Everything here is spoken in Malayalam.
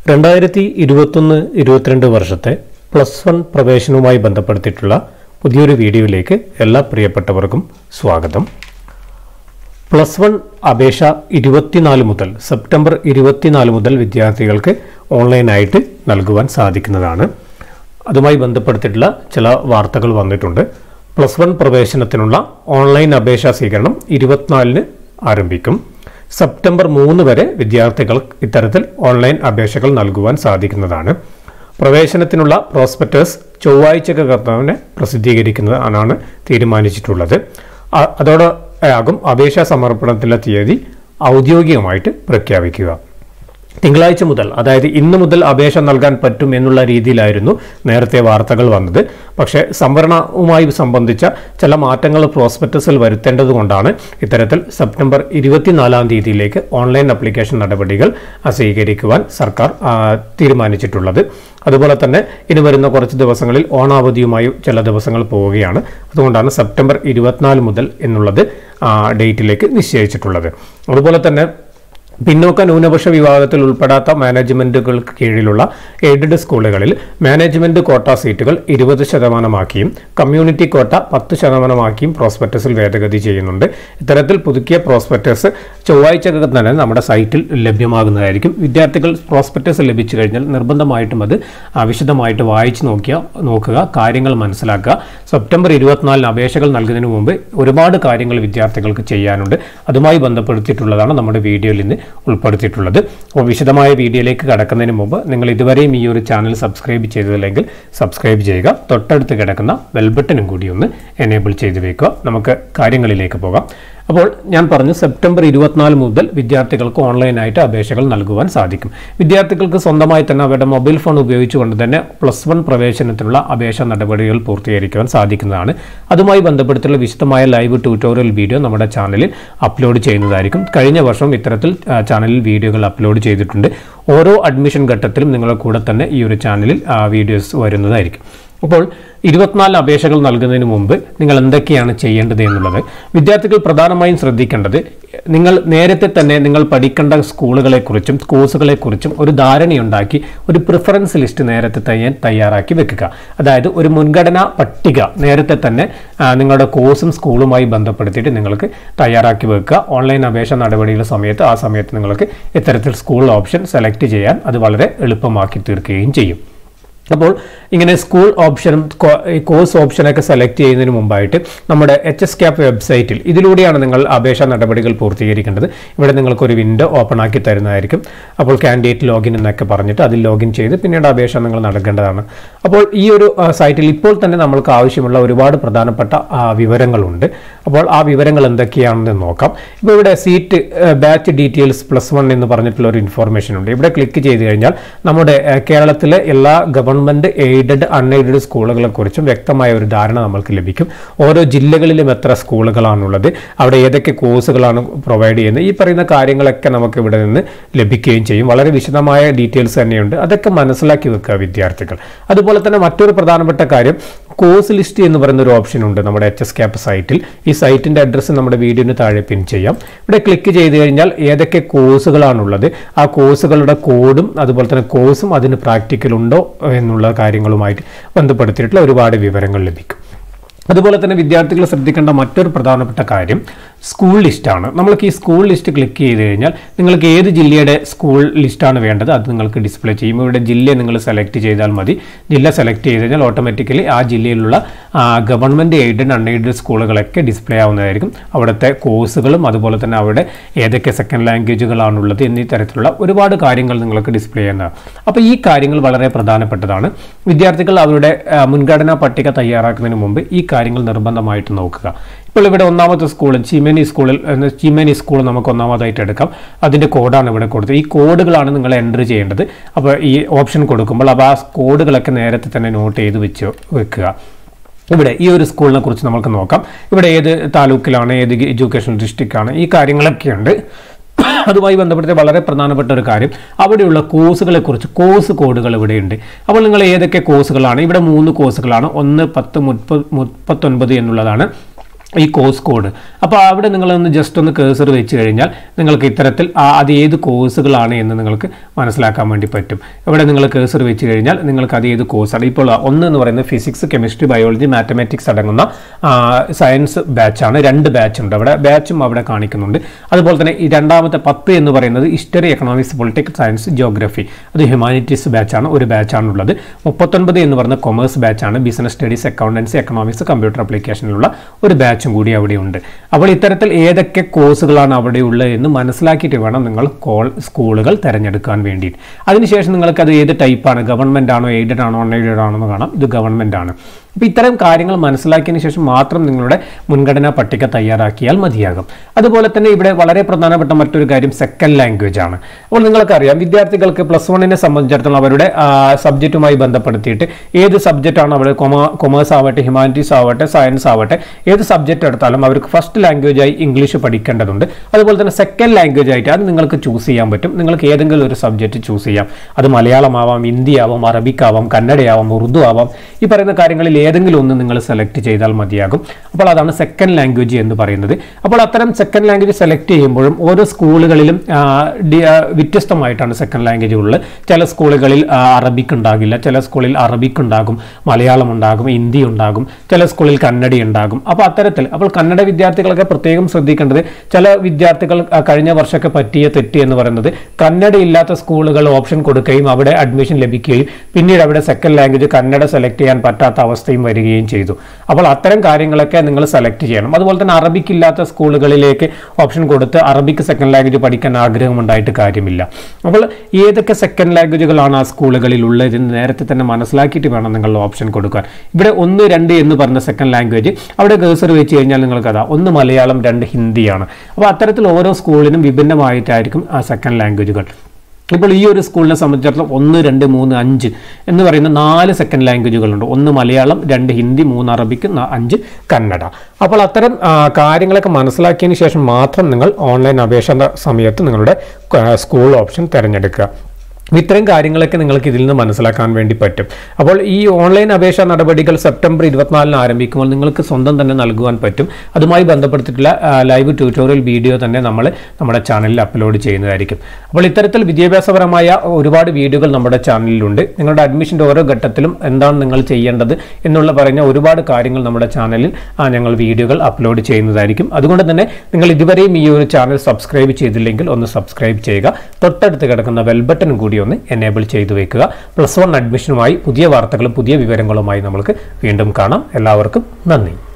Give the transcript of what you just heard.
രണ്ടായിരത്തി ഇരുപത്തൊന്ന് ഇരുപത്തിരണ്ട് വർഷത്തെ പ്ലസ് വൺ പ്രവേശനവുമായി ബന്ധപ്പെടുത്തിയിട്ടുള്ള പുതിയൊരു വീഡിയോയിലേക്ക് എല്ലാ പ്രിയപ്പെട്ടവർക്കും സ്വാഗതം പ്ലസ് വൺ അപേക്ഷ ഇരുപത്തിനാല് മുതൽ സെപ്റ്റംബർ ഇരുപത്തിനാല് മുതൽ വിദ്യാർത്ഥികൾക്ക് ഓൺലൈനായിട്ട് നൽകുവാൻ സാധിക്കുന്നതാണ് അതുമായി ബന്ധപ്പെടുത്തിയിട്ടുള്ള ചില വാർത്തകൾ വന്നിട്ടുണ്ട് പ്ലസ് വൺ പ്രവേശനത്തിനുള്ള ഓൺലൈൻ അപേക്ഷാ സ്വീകരണം ഇരുപത്തിനാലിന് ആരംഭിക്കും സെപ്റ്റംബർ മൂന്ന് വരെ വിദ്യാർത്ഥികൾ ഇത്തരത്തിൽ ഓൺലൈൻ അപേക്ഷകൾ നൽകുവാൻ സാധിക്കുന്നതാണ് പ്രവേശനത്തിനുള്ള പ്രോസ്പെക്ടേഴ്സ് ചൊവ്വാഴ്ചക്കകത്ത് തന്നെ പ്രസിദ്ധീകരിക്കുന്നതാണ് തീരുമാനിച്ചിട്ടുള്ളത് അ- അതോടെ ആകും അപേക്ഷാ സമർപ്പണത്തിലെ തീയതി ഔദ്യോഗികമായിട്ട് പ്രഖ്യാപിക്കുക തിങ്കളാഴ്ച മുതൽ അതായത് ഇന്ന് മുതൽ അപേക്ഷ നൽകാൻ പറ്റും എന്നുള്ള രീതിയിലായിരുന്നു നേരത്തെ വാർത്തകൾ വന്നത് പക്ഷേ സംവരണവുമായി സംബന്ധിച്ച ചില മാറ്റങ്ങൾ പ്രോസ്പെക്ടസിൽ വരുത്തേണ്ടതുകൊണ്ടാണ് ഇത്തരത്തിൽ സെപ്റ്റംബർ ഇരുപത്തിനാലാം തീയതിയിലേക്ക് ഓൺലൈൻ അപ്ലിക്കേഷൻ നടപടികൾ ആ, സ്വീകരിക്കുവാൻ സർക്കാർ ആ, തീരുമാനിച്ചിട്ടുള്ളത് അതുപോലെ തന്നെ ഇനി വരുന്ന കുറച്ച് ദിവസങ്ങളിൽ ഓണാവധിയുമായി ചില ദിവസങ്ങൾ പോവുകയാണ് അതുകൊണ്ടാണ് സെപ്റ്റംബർ ഇരുപത്തിനാല് മുതൽ എന്നുള്ളത് ആ, ഡേറ്റിലേക്ക് നിശ്ചയിച്ചിട്ടുള്ളത് അതുപോലെ തന്നെ പിന്നോക്ക ന്യൂനപക്ഷ വിഭാഗത്തിൽ ഉൾപ്പെടാത്ത മാനേജ്മെന്റുകൾക്ക് കീഴിലുള്ള എയ്ഡഡ് സ്കൂളുകളിൽ മാനേജ്മെന്റ് കോട്ട സീറ്റുകൾ ഇരുപത് ശതമാനമാക്കിയും കമ്മ്യൂണിറ്റി കോട്ട പത്ത് ശതമാനമാക്കിയും പ്രോസ്പെക്ടസിൽ ഭേദഗതി ചെയ്യുന്നുണ്ട് ഇത്തരത്തിൽ പുതുക്കിയ പ്രോസ്പെക്ടസ് ചൊവ്വാഴ്ചക്കകം തന്നെ നമ്മുടെ സൈറ്റിൽ ലഭ്യമാകുന്നതായിരിക്കും വിദ്യാർത്ഥികൾ പ്രോസ്പെക്ടസ് ലഭിച്ചു കഴിഞ്ഞാൽ നിർബന്ധമായിട്ടും അത് ആ, വിശദമായിട്ട് വായിച്ചു നോക്കിയ നോക്കുക കാര്യങ്ങൾ മനസ്സിലാക്കുക സെപ്റ്റംബർ ഇരുപത്തിനാലിന് അപേക്ഷകൾ നൽകുന്നതിന് മുമ്പ് ഒരുപാട് കാര്യങ്ങൾ വിദ്യാർത്ഥികൾക്ക് ചെയ്യാനുണ്ട് അതുമായി ബന്ധപ്പെടുത്തിയിട്ടുള്ളതാണ് നമ്മുടെ വീഡിയോയിൽ ഇന്ന് ഉൾപ്പെടുത്തിയിട്ടുള്ളത് അപ്പോൾ വിശദമായ വീഡിയോയിലേക്ക് കടക്കുന്നതിന് മുമ്പ് നിങ്ങൾ ഇതുവരെയും ഈ ഒരു ചാനൽ സബ്സ്ക്രൈബ് ചെയ്തില്ലെങ്കിൽ സബ്സ്ക്രൈബ് ചെയ്യുക തൊട്ടടുത്ത് കിടക്കുന്ന ബെൽ ബട്ടണും കൂടി ഒന്ന് എനേബിൾ ചെയ്ത് വെക്കുക നമുക്ക് കാര്യങ്ങളിലേക്ക് പോകാം അപ്പോൾ ഞാൻ പറഞ്ഞു സെപ്റ്റംബർ ഇരുപത്തിനാല് മുതൽ വിദ്യാർത്ഥികൾക്ക് ഓൺലൈനായിട്ട് അപേക്ഷകൾ നൽകുവാൻ സാധിക്കും വിദ്യാർത്ഥികൾക്ക് സ്വന്തമായി തന്നെ അവരുടെ മൊബൈൽ ഫോൺ ഉപയോഗിച്ചുകൊണ്ട് തന്നെ പ്ലസ് വൺ പ്രവേശനത്തിനുള്ള അപേക്ഷ നടപടികൾ പൂർത്തീകരിക്കുവാൻ സാധിക്കുന്നതാണ് അതുമായി ബന്ധപ്പെടുത്തിയുള്ള വിശദമായ ലൈവ് ട്യൂട്ടോറിയൽ വീഡിയോ നമ്മുടെ ചാനലിൽ അപ്ലോഡ് ചെയ്യുന്നതായിരിക്കും കഴിഞ്ഞ വർഷം ഇത്തരത്തിൽ ആ, ചാനലിൽ വീഡിയോകൾ അപ്ലോഡ് ചെയ്തിട്ടുണ്ട് ഓരോ അഡ്മിഷൻ ഘട്ടത്തിലും നിങ്ങളുടെ കൂടെ തന്നെ ഈ ഒരു ചാനലിൽ ആ, വീഡിയോസ് വരുന്നതായിരിക്കും അപ്പോൾ ഇരുപത്തിനാല് അപേക്ഷകൾ നൽകുന്നതിന് മുമ്പ് നിങ്ങൾ എന്തൊക്കെയാണ് ചെയ്യേണ്ടത് എന്നുള്ളത് വിദ്യാർത്ഥികൾ പ്രധാനമായും ശ്രദ്ധിക്കേണ്ടത് നിങ്ങൾ നേരത്തെ തന്നെ നിങ്ങൾ പഠിക്കേണ്ട സ്കൂളുകളെക്കുറിച്ചും കോഴ്സുകളെക്കുറിച്ചും ഒരു ധാരണയുണ്ടാക്കി ഒരു പ്രിഫറൻസ് ലിസ്റ്റ് നേരത്തെ തന്നെ തയ്യാറാക്കി വെക്കുക അതായത് ഒരു മുൻഗണനാ പട്ടിക നേരത്തെ തന്നെ ആ, നിങ്ങളുടെ കോഴ്സും സ്കൂളുമായി ബന്ധപ്പെടുത്തിയിട്ട് നിങ്ങൾക്ക് തയ്യാറാക്കി വെക്കുക ഓൺലൈൻ അപേക്ഷ നടപടികളുടെ സമയത്ത് ആ സമയത്ത് നിങ്ങൾക്ക് ഇത്തരത്തിൽ സ്കൂൾ ഓപ്ഷൻ സെലക്ട് ചെയ്യാൻ അത് വളരെ എളുപ്പമാക്കി തീർക്കുകയും ചെയ്യും അപ്പോൾ ഇങ്ങനെ സ്കൂൾ ഓപ്ഷനും കോ- ഈ കോഴ്സ് ഓപ്ഷനൊക്കെ സെലക്ട് ചെയ്യുന്നതിന് മുമ്പായിട്ട് നമ്മുടെ എച്ച് എസ് ക്യാപ്പ് വെബ്സൈറ്റിൽ ഇതിലൂടെയാണ് നിങ്ങൾ അപേക്ഷാ നടപടികൾ പൂർത്തീകരിക്കേണ്ടത് ഇവിടെ നിങ്ങൾക്കൊരു വിൻഡോ ഓപ്പൺ ആക്കി തരുന്നതായിരിക്കും അപ്പോൾ കാൻഡിഡേറ്റ് ലോഗിൻ എന്നൊക്കെ പറഞ്ഞിട്ട് അതിൽ ലോഗിൻ ചെയ്ത് പിന്നീട് അപേക്ഷ നിങ്ങൾ നൽകേണ്ടതാണ് അപ്പോൾ ഈ ഒരു ആ, സൈറ്റിൽ ഇപ്പോൾ തന്നെ നമ്മൾക്ക് ആവശ്യമുള്ള ഒരുപാട് പ്രധാനപ്പെട്ട ആ, വിവരങ്ങളുണ്ട് അപ്പോൾ ആ വിവരങ്ങൾ എന്തൊക്കെയാണെന്ന് നോക്കാം ഇപ്പോൾ ഇവിടെ seat batch details plus one എന്ന് പറഞ്ഞിട്ടുള്ള ഒരു ഇൻഫോർമേഷൻ ഉണ്ട് ഇവിടെ ക്ലിക്ക് ചെയ്ത് കഴിഞ്ഞാൽ നമ്മുടെ ആ, കേരളത്തിലെ എല്ലാ ഗവൺമെന്റ് എയ്ഡഡ് അൺഎയ്ഡഡ് സ്കൂളുകളെ കുറിച്ചും വ്യക്തമായ ഒരു ധാരണ നമ്മൾക്ക് ലഭിക്കും ഓരോ ജില്ലകളിലും എത്ര സ്കൂളുകളാണുള്ളത് അവിടെ ഏതൊക്കെ കോഴ്സുകളാണ് പ്രൊവൈഡ് ചെയ്യുന്നത് ഈ പറയുന്ന കാര്യങ്ങളൊക്കെ നമുക്ക് ഇവിടെ നിന്ന് ലഭിക്കുകയും ചെയ്യും വളരെ വിശദമായ ഡീറ്റെയിൽസ് തന്നെയുണ്ട് അതൊക്കെ മനസ്സിലാക്കി വെക്കുക വിദ്യാർത്ഥികൾ അതുപോലെ തന്നെ മറ്റൊരു പ്രധാനപ്പെട്ട കാര്യം കോഴ്സ് ലിസ്റ്റ് എന്ന് പറയുന്ന ഒരു ഓപ്ഷൻ ഉണ്ട് നമ്മുടെ എച്ച് എസ് ക്യാപ്പ് സൈറ്റിൽ ഈ സൈറ്റിന്റെ അഡ്രസ്സ് നമ്മുടെ വീഡിയോന് താഴെ പിൻ ചെയ്യാം ഇവിടെ ക്ലിക്ക് ചെയ്ത് കഴിഞ്ഞാൽ ഏതൊക്കെ കോഴ്സുകളാണുള്ളത് ആ കോഴ്സുകളുടെ കോഡും അതുപോലെ തന്നെ കോഴ്സും അതിന് പ്രാക്ടിക്കൽ ഉണ്ടോ എന്നുള്ള കാര്യങ്ങളുമായിട്ട് ബന്ധപ്പെടുത്തിയിട്ടുള്ള ഒരുപാട് വിവരങ്ങൾ ലഭിക്കും അതുപോലെ തന്നെ വിദ്യാർത്ഥികൾ ശ്രദ്ധിക്കേണ്ട മറ്റൊരു പ്രധാനപ്പെട്ട കാര്യം സ്കൂൾ ലിസ്റ്റാണ് നമ്മൾക്ക് ഈ സ്കൂൾ ലിസ്റ്റ് ക്ലിക്ക് ചെയ്ത് കഴിഞ്ഞാൽ നിങ്ങൾക്ക് ഏത് ജില്ലയുടെ സ്കൂൾ ലിസ്റ്റാണ് വേണ്ടത് അത് നിങ്ങൾക്ക് ഡിസ്പ്ലേ ചെയ്യും ഇവിടെ ജില്ല നിങ്ങൾ സെലക്ട് ചെയ്താൽ മതി ജില്ല സെലക്ട് ചെയ്ത് കഴിഞ്ഞാൽ ഓട്ടോമാറ്റിക്കലി ആ ജില്ലയിലുള്ള ഗവൺമെൻറ് എയ്ഡഡ് അൺഎയ്ഡഡ് സ്കൂളുകളൊക്കെ ഡിസ്പ്ലേ ആവുന്നതായിരിക്കും അവിടുത്തെ കോഴ്സുകളും അതുപോലെ തന്നെ അവിടെ ഏതൊക്കെ സെക്കൻഡ് ലാംഗ്വേജുകളാണുള്ളത് എന്നീ തരത്തിലുള്ള ഒരുപാട് കാര്യങ്ങൾ നിങ്ങൾക്ക് ഡിസ്പ്ലേ ചെയ്യുന്നതാണ് അപ്പോൾ ഈ കാര്യങ്ങൾ വളരെ പ്രധാനപ്പെട്ടതാണ് വിദ്യാർത്ഥികൾ അവരുടെ ആ, മുൻഗണനാ പട്ടിക തയ്യാറാക്കുന്നതിന് മുമ്പ് ഈ കാര്യങ്ങൾ നിർബന്ധമായിട്ട് നോക്കുക ഇപ്പോൾ ഇവിടെ ഒന്നാമത്തെ സ്കൂൾ ചീമേനി സ്കൂളിൽ എന്ന് ചീമേനി സ്കൂൾ നമുക്ക് ഒന്നാമതായിട്ട് എടുക്കാം അതിൻ്റെ കോഡാണ് ഇവിടെ കൊടുത്തത് ഈ കോഡുകളാണ് നിങ്ങൾ എൻ്റർ ചെയ്യേണ്ടത് അപ്പോൾ ഈ ഓപ്ഷൻ കൊടുക്കുമ്പോൾ അപ്പോൾ ആ കോഡുകളൊക്കെ നേരത്തെ തന്നെ നോട്ട് ചെയ്ത് വെച്ച് വെക്കുക ഇവിടെ ഈ ഒരു സ്കൂളിനെ കുറിച്ച് നമുക്ക് നോക്കാം ഇവിടെ ഏത് താലൂക്കിലാണ് ഏത് എഡ്യൂക്കേഷൻ ഡിസ്ട്രിക്റ്റ് ആണ് ഈ കാര്യങ്ങളൊക്കെയുണ്ട് അതുമായി ബന്ധപ്പെട്ട് വളരെ പ്രധാനപ്പെട്ട ഒരു കാര്യം അവിടെയുള്ള കോഴ്സുകളെ കുറിച്ച് കോഴ്സ് കോഡുകൾ ഇവിടെയുണ്ട് അപ്പോൾ നിങ്ങൾ ഏതൊക്കെ കോഴ്സുകളാണ് ഇവിടെ മൂന്ന് കോഴ്സുകളാണ് ഒന്ന് പത്ത് മുപ്പത് മുപ്പത്തൊൻപത് എന്നുള്ളതാണ് ഈ കോഴ്സ് കോഡ് അപ്പോൾ അവിടെ നിങ്ങളൊന്ന് ജസ്റ്റ് ഒന്ന് കേസർ വെച്ച് കഴിഞ്ഞാൽ നിങ്ങൾക്ക് ഇത്തരത്തിൽ ആ അത് ഏത് കോഴ്സുകളാണ് എന്ന് നിങ്ങൾക്ക് മനസ്സിലാക്കാൻ വേണ്ടി പറ്റും ഇവിടെ നിങ്ങൾ കേസർ വെച്ച് കഴിഞ്ഞാൽ നിങ്ങൾക്ക് അത് ഏത് കോഴ്സാണ് ഇപ്പോൾ ഒന്ന് എന്ന് പറയുന്നത് ഫിസിക്സ് കെമിസ്ട്രി ബയോളജി മാത്തമാറ്റിക്സ് അടങ്ങുന്ന ആ, സയൻസ് ബാച്ചാണ് രണ്ട് ബാച്ച് ഉണ്ട് അവിടെ ബാച്ചും അവിടെ കാണിക്കുന്നുണ്ട് അതുപോലെ തന്നെ ഈ രണ്ടാമത്തെ പത്ത് എന്ന് പറയുന്നത് history economics political science geography അത് ഹ്യൂമാനിറ്റീസ് ബാച്ചാണ് ഒരു ബാച്ചാണുള്ളത് മുപ്പത്തൊൻപത് എന്ന് പറയുന്ന കൊമേഴ്സ് ബാച്ചാണ് business studies accountancy economics computer ആപ്ലിക്കേഷനിലുള്ള ഒരു ബാച്ചും കൂടി അവിടെയുണ്ട് അപ്പോൾ ഇത്തരത്തിൽ ഏതൊക്കെ കോഴ്സുകളാണ് അവിടെ ഉള്ളത് എന്ന് മനസ്സിലാക്കിയിട്ട് വേണം നിങ്ങൾ കോൾ സ്കൂളുകൾ തിരഞ്ഞെടുക്കാൻ വേണ്ടിയിട്ട് അതിനുശേഷം നിങ്ങൾക്ക് അത് ഏത് ടൈപ്പാണ് ഗവൺമെൻറ് ആണോ എയ്ഡഡ് ആണോ അൺഎയ്ഡഡ് ആണോ എന്ന് കാണാം ഇത് ഗവൺമെൻറ് ആണ് അപ്പോൾ ഇത്തരം കാര്യങ്ങൾ മനസ്സിലാക്കിയതിന് ശേഷം മാത്രം നിങ്ങളുടെ മുൻഗണനാ പട്ടിക തയ്യാറാക്കിയാൽ മതിയാകും അതുപോലെ തന്നെ ഇവിടെ വളരെ പ്രധാനപ്പെട്ട മറ്റൊരു കാര്യം സെക്കൻഡ് ലാംഗ്വേജ് ആണ് അപ്പോൾ നിങ്ങൾക്കറിയാം വിദ്യാർത്ഥികൾക്ക് പ്ലസ് വണ്ണിനെ സംബന്ധിച്ചിടത്തോളം അവരുടെ സബ്ജക്റ്റുമായി ബന്ധപ്പെടുത്തിയിട്ട് ഏത് സബ്ജക്റ്റാണ് അവിടെ കൊമേഴ്സ് ആവട്ടെ ഹ്യൂമാനിറ്റീസ് ആവട്ടെ സയൻസ് ആവട്ടെ ഏത് സബ്ജക്റ്റ് എടുത്താലും അവർക്ക് ഫസ്റ്റ് ലാംഗ്വേജ് ആയി ഇംഗ്ലീഷ് പഠിക്കേണ്ടതുണ്ട് അതുപോലെ തന്നെ സെക്കൻഡ് ലാംഗ്വേജ് ആയിട്ട് അത് നിങ്ങൾക്ക് ചൂസ് ചെയ്യാൻ പറ്റും നിങ്ങൾക്ക് ഏതെങ്കിലും ഒരു സബ്ജക്റ്റ് ചൂസ് ചെയ്യാം അത് മലയാളമാവാം ഹിന്ദി ആവാം അറബിക് ആവാം കന്നഡയാവാം ഉറുദു ആവാം ഈ പറയുന്ന കാര്യങ്ങളിൽ ഏതെങ്കിലും ഒന്ന് നിങ്ങൾ സെലക്ട് ചെയ്താൽ മതിയാകും അപ്പോൾ അതാണ് സെക്കൻഡ് ലാംഗ്വേജ് എന്ന് പറയുന്നത് അപ്പോൾ അത്തരം സെക്കൻഡ് ലാംഗ്വേജ് സെലക്ട് ചെയ്യുമ്പോഴും ഓരോ സ്കൂളുകളിലും ആ, ഡി- ആ, വ്യത്യസ്തമായിട്ടാണ് സെക്കൻഡ് ലാംഗ്വേജ് ഉള്ളത് ചില സ്കൂളുകളിൽ ആ, അറബിക് ഉണ്ടാകില്ല ചില സ്കൂളിൽ അറബിക് ഉണ്ടാകും മലയാളം ഉണ്ടാകും ഹിന്ദി ഉണ്ടാകും ചില സ്കൂളിൽ കന്നഡ ഉണ്ടാകും അപ്പോൾ അത്തരത്തിൽ അപ്പോൾ കന്നഡ വിദ്യാർത്ഥികളൊക്കെ പ്രത്യേകം ശ്രദ്ധിക്കേണ്ടത് ചില വിദ്യാർത്ഥികൾ ആ, കഴിഞ്ഞ വർഷമൊക്കെ പറ്റിയ തെറ്റ് എന്ന് പറയുന്നത് കന്നഡ ഇല്ലാത്ത സ്കൂളുകൾ ഓപ്ഷൻ കൊടുക്കുകയും അവിടെ അഡ്മിഷൻ ലഭിക്കുകയും പിന്നീട് അവിടെ സെക്കൻഡ് ലാംഗ്വേജ് കന്നഡ സെലക്ട് ചെയ്യാൻ പറ്റാത്ത അവസ്ഥയും വരികയും ചെയ്തു അപ്പോൾ അത്തരം കാര്യങ്ങളൊക്കെ നിങ്ങൾ സെലക്ട് ചെയ്യണം അതുപോലെ തന്നെ അറബിക്ക് ഇല്ലാത്ത സ്കൂളുകളിലേക്ക് ഓപ്ഷൻ കൊടുത്ത് അറബിക്ക് സെക്കൻഡ് ലാംഗ്വേജ് പഠിക്കാൻ ആഗ്രഹമുണ്ടായിട്ട് കാര്യമില്ല അപ്പോൾ ഏതൊക്കെ സെക്കൻഡ് ലാംഗ്വേജുകളാണ് ആ സ്കൂളുകളിൽ ഉള്ളത് എന്ന് നേരത്തെ തന്നെ മനസ്സിലാക്കിയിട്ട് വേണം നിങ്ങൾ ഓപ്ഷൻ കൊടുക്കാൻ ഇവിടെ ഒന്ന് രണ്ട് എന്ന് പറഞ്ഞ സെക്കൻഡ് ലാംഗ്വേജ് അവിടെ കേസർ വെച്ച് കഴിഞ്ഞാൽ നിങ്ങൾക്ക് അതാ ഒന്ന് മലയാളം രണ്ട് ഹിന്ദിയാണ് അപ്പോൾ അത്തരത്തിൽ ഓരോ സ്കൂളിനും വിഭിന്നമായിട്ടായിരിക്കും ആ സെക്കൻഡ് ലാംഗ്വേജുകൾ ഇപ്പോൾ ഈ ഒരു സ്കൂളിനെ സംബന്ധിച്ചിടത്തോളം ഒന്ന് രണ്ട് മൂന്ന് അഞ്ച് എന്ന് പറയുന്ന നാല് സെക്കൻഡ് ലാംഗ്വേജുകളുണ്ട് ഒന്ന് മലയാളം രണ്ട് ഹിന്ദി മൂന്ന് അറബിക്ക് ന- അഞ്ച് കന്നഡ അപ്പോൾ അത്തരം ആ, കാര്യങ്ങളൊക്കെ മനസ്സിലാക്കിയതിന് ശേഷം മാത്രം നിങ്ങൾ ഓൺലൈൻ അപേക്ഷ സമയത്ത് നിങ്ങളുടെ ആ, സ്കൂൾ ഓപ്ഷൻ തിരഞ്ഞെടുക്കുക ഇത്തരം കാര്യങ്ങളൊക്കെ നിങ്ങൾക്ക് ഇതിൽ നിന്ന് മനസ്സിലാക്കാൻ വേണ്ടി പറ്റും അപ്പോൾ ഈ ഓൺലൈൻ അപേക്ഷാ നടപടികൾ സെപ്റ്റംബർ ഇരുപത്തിനാലിന് ആരംഭിക്കുമ്പോൾ നിങ്ങൾക്ക് സ്വന്തം തന്നെ നൽകുവാൻ പറ്റും അതുമായി ബന്ധപ്പെടുത്തിയിട്ടുള്ള ആ, ലൈവ് ട്യൂട്ടോറിയൽ വീഡിയോ തന്നെ നമ്മൾ നമ്മുടെ ചാനലിൽ അപ്ലോഡ് ചെയ്യുന്നതായിരിക്കും അപ്പോൾ ഇത്തരത്തിൽ വിദ്യാഭ്യാസപരമായ ഒരുപാട് വീഡിയോകൾ നമ്മുടെ ചാനലിലുണ്ട് നിങ്ങളുടെ അഡ്മിഷൻ്റെ ഓരോ ഘട്ടത്തിലും എന്താണ് നിങ്ങൾ ചെയ്യേണ്ടത് എന്നുള്ള പറഞ്ഞ ഒരുപാട് കാര്യങ്ങൾ നമ്മുടെ ചാനലിൽ ആ, ഞങ്ങൾ വീഡിയോകൾ അപ്ലോഡ് ചെയ്യുന്നതായിരിക്കും അതുകൊണ്ട് തന്നെ നിങ്ങൾ ഇതുവരെയും ഈ ഒരു ചാനൽ സബ്സ്ക്രൈബ് ചെയ്തില്ലെങ്കിൽ ഒന്ന് സബ്സ്ക്രൈബ് ചെയ്യുക തൊട്ടടുത്ത് കിടക്കുന്ന ബെൽ ബട്ടൺ കൂടി ഒന്ന് എനേബിൾ ചെയ്തു വെക്കുക പ്ലസ് വൺ അഡ്മിഷനുമായി പുതിയ വാർത്തകളും പുതിയ വിവരങ്ങളുമായി നമുക്ക് വീണ്ടും കാണാം എല്ലാവർക്കും നന്ദി